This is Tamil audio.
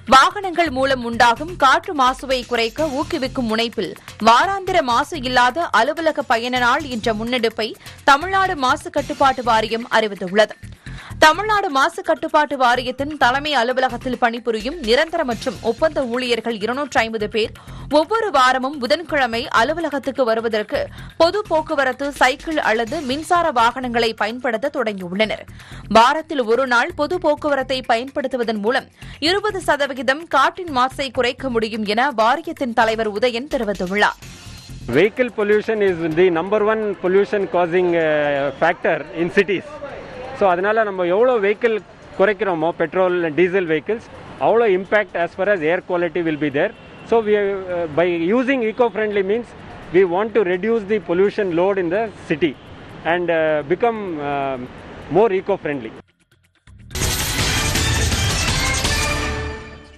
வாகனங்கள் மூலம் உண்டாகும் காற்று மாசுவை குறைக்க ஊக்குவிக்கும் முனைப்பில் வாராந்திர மாசு இல்லாத அலுவலக பயண நாள் என்ற முன்னெடுப்பை தமிழ்நாடு மாசு கட்டுப்பாட்டு வாரியம் அறிவித்துள்ளது தமிழ்நாடு மாசு கட்டுப்பாட்டு வாரியத்தின் தலைமை அலுவலகத்தில் பணிபுரியும் நிரந்தர மற்றும் ஒப்பந்த ஊழியர்கள் இருநூற்றி ஐம்பது பேர் ஒவ்வொரு வாரமும் புதன்கிழமை அலுவலகத்துக்கு வருவதற்கு பொது போக்குவரத்து சைக்கிள் அல்லது மின்சார வாகனங்களை பயன்படுத்த தொடங்கியுள்ளனர் வாரத்தில் ஒரு நாள் பொது போக்குவரத்தை பயன்படுத்துவதன் மூலம் இருபது சதவிகிதம் காற்றின் மாசை குறைக்க முடியும் என வாரியத்தின் தலைவர் உதயன் தெரிவித்துள்ளார் Vehicle pollution is the number one pollution causing uh, factor in cities. So அதனால் நம்ம எவ்வளோ வெஹிக்கிள் குறைக்கிறோமோ பெட்ரோல் டீசல் வெஹிக்கிள்ஸ் அவ்வளோ impact as far as air quality will be there. So we, uh, by using eco-friendly means we want to reduce the pollution load in the city and uh, become uh, more eco-friendly.